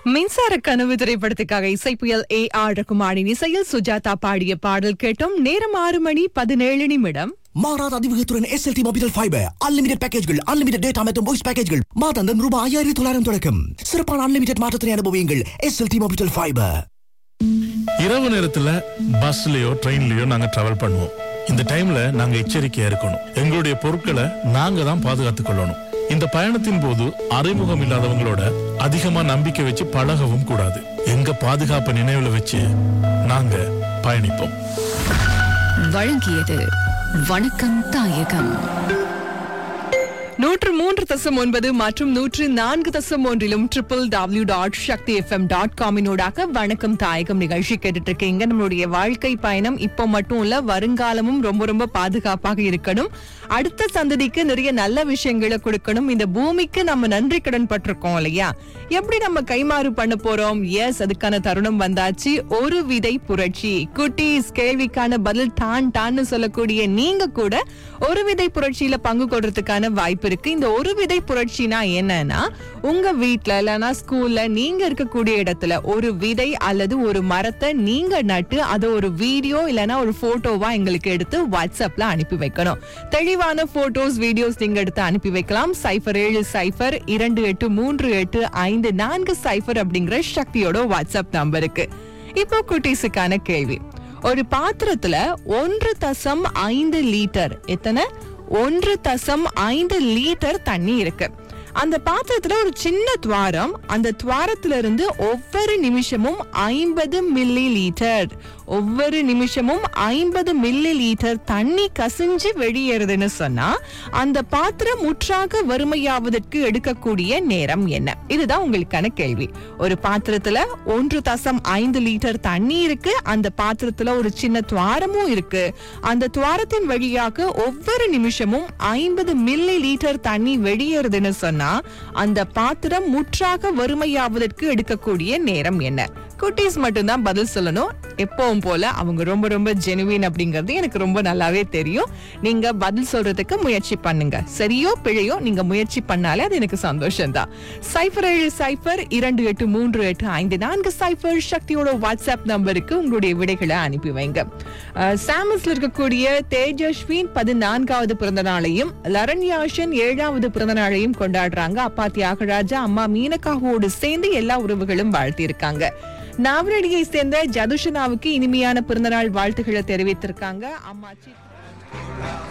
மின்சார கனவு திரைப்படத்துக்காக இசை புயல் ஏ ஆர் ரகுமானின் இசையில் சுஜாதா பாடிய பாடல் கேட்டோம் நேரம் ஆறு மணி பதினேழு நிமிடம் மாறாத அதிவேகத்துடன் எஸ்எல்டி மொபைல் ஃபைபர் அன்லிமிடெட் பேக்கேஜ்கள் அன்லிமிடெட் டேட்டா மற்றும் வாய்ஸ் பேக்கேஜ்கள் மாதாந்தம் ரூபாய் ஐயாயிரத்தி தொள்ளாயிரம் தொடக்கம் சிறப்பான அன்லிமிடெட் மாற்றத்தினை அனுபவியுங்கள் எஸ்எல்டி மொபைல் ஃபைபர் இரவு நேரத்துல பஸ்லயோ ட்ரெயின்லயோ நாங்க டிராவல் பண்ணுவோம் இந்த டைம்ல நாங்க எச்சரிக்கையா இருக்கணும் எங்களுடைய பொருட்களை நாங்க தான் பாதுகாத்துக் கொள்ளணும் இந்த பயணத்தின் போது அறிமுகம் இல்லாதவங்களோட அதிகமா நம்பிக்கை வச்சு பழகவும் கூடாது எங்க பாதுகாப்பை நினைவுல வச்சு நாங்க பயணிப்போம் வழங்கியது வணக்கம் தாயகம் நூற்று மூன்று தசம் ஒன்பது மற்றும் நூற்று நான்கு தசம் ஒன்றிலும் triple W dot Sakthi FM dot காமினோடாக வணக்கம் தாயகம் நிகழ்ச்சி கேட்டுட்டு இருக்கீங்க நம்மளுடைய வாழ்க்கை பயணம் இப்போ மட்டும் இல்ல வருங்காலமும் ரொம்ப ரொம்ப பாதுகாப்பாக இருக்கணும் அடுத்த சந்ததிக்கு நிறைய நல்ல விஷயங்களை கொடுக்கணும் இந்த பூமிக்கு நம்ம நன்றி கடன் பட்டிருக்கோம் இல்லையா எப்படி நம்ம கைமாறு பண்ண போறோம் எஸ் அதுக்கான தருணம் வந்தாச்சு ஒரு விதை புரட்சி குட்டீஸ் கேள்விக்கான பதில் டான் டான்னு சொல்லக்கூடிய நீங்க கூட ஒரு விதை புரட்சியில பங்கு கொள்றதுக்கான வாய்ப்பு இருக்கு இந்த ஒரு விதை புரட்சினா என்னன்னா உங்க வீட்ல இல்லனா ஸ்கூல்ல நீங்க இருக்கக்கூடிய இடத்துல ஒரு விதை அல்லது ஒரு மரத்தை நீங்க நட்டு அதை ஒரு வீடியோ இல்லனா ஒரு போட்டோவா எங்களுக்கு எடுத்து வாட்ஸ்அப்ல அனுப்பி வைக்கணும் தெளிவான போட்டோஸ் வீடியோஸ் நீங்க எடுத்து அனுப்பி வைக்கலாம் சைஃபர் ஏழு சைஃபர் இரண்டு எட்டு மூன்று எட்டு ஐந்து நான்கு சைஃபர் அப்படிங்கிற சக்தியோட வாட்ஸ்அப் நம்பருக்கு இப்போ குட்டீஸுக்கான கேள்வி ஒரு பாத்திரத்துல ஒன்று தசம் ஐந்து லிட்டர் எத்தனை ஒன்று தசம் ஐந்து லிட்டர் தண்ணி இருக்கு அந்த பாத்திரத்துல ஒரு சின்ன துவாரம் அந்த துவாரத்துல இருந்து ஒவ்வொரு நிமிஷமும் ஐம்பது மில்லி லிட்டர் ஒவ்வொரு நிமிஷமும் ஐம்பது மில்லி லிட்டர் தண்ணி கசிஞ்சு வெளியேறுதுன்னு சொன்னா அந்த பாத்திரம் முற்றாக வறுமையாவதற்கு எடுக்கக்கூடிய நேரம் என்ன இதுதான் உங்களுக்கான கேள்வி ஒரு பாத்திரத்துல ஒன்று தசம் ஐந்து லிட்டர் தண்ணி இருக்கு அந்த பாத்திரத்துல ஒரு சின்ன துவாரமும் இருக்கு அந்த துவாரத்தின் வழியாக ஒவ்வொரு நிமிஷமும் ஐம்பது மில்லி லிட்டர் தண்ணி வெளியேறுதுன்னு சொன்னா அந்த பாத்திரம் முற்றாக வறுமையாவதற்கு எடுக்கக்கூடிய நேரம் என்ன குட்டீஸ் மட்டும்தான் பதில் சொல்லணும் எப்பவும் போல அவங்க ரொம்ப ரொம்ப ஜெனுவின் அப்படிங்கிறது எனக்கு ரொம்ப நல்லாவே தெரியும் நீங்க பதில் சொல்றதுக்கு முயற்சி பண்ணுங்க சரியோ பிழையோ நீங்க முயற்சி பண்ணாலே அது எனக்கு சந்தோஷம் தான் சைஃபர் ஏழு சைஃபர் இரண்டு எட்டு மூன்று எட்டு ஐந்து நான்கு சைஃபர் சக்தியோட வாட்ஸ்அப் நம்பருக்கு உங்களுடைய விடைகளை அனுப்பி வைங்க அஹ், சாமஸ்ல இருக்கக்கூடிய தேஜஸ்வின் பதினான்காவது பிறந்த நாளையும் லரண்யாஷன் ஏழாவது பிறந்த நாளையும் கொண்டாடுறாங்க அப்பா தியாகராஜா அம்மா மீனக்காவோடு சேர்ந்து எல்லா உறவுகளும் வாழ்த்தியிருக்காங்க நாவரடியை சேர்ந்த ஜதுஷனாவுக்கு இனிமையான பிறந்தநாள் வாழ்த்துக்களை தெரிவித்திருக்காங்க அம்மா சித்ரா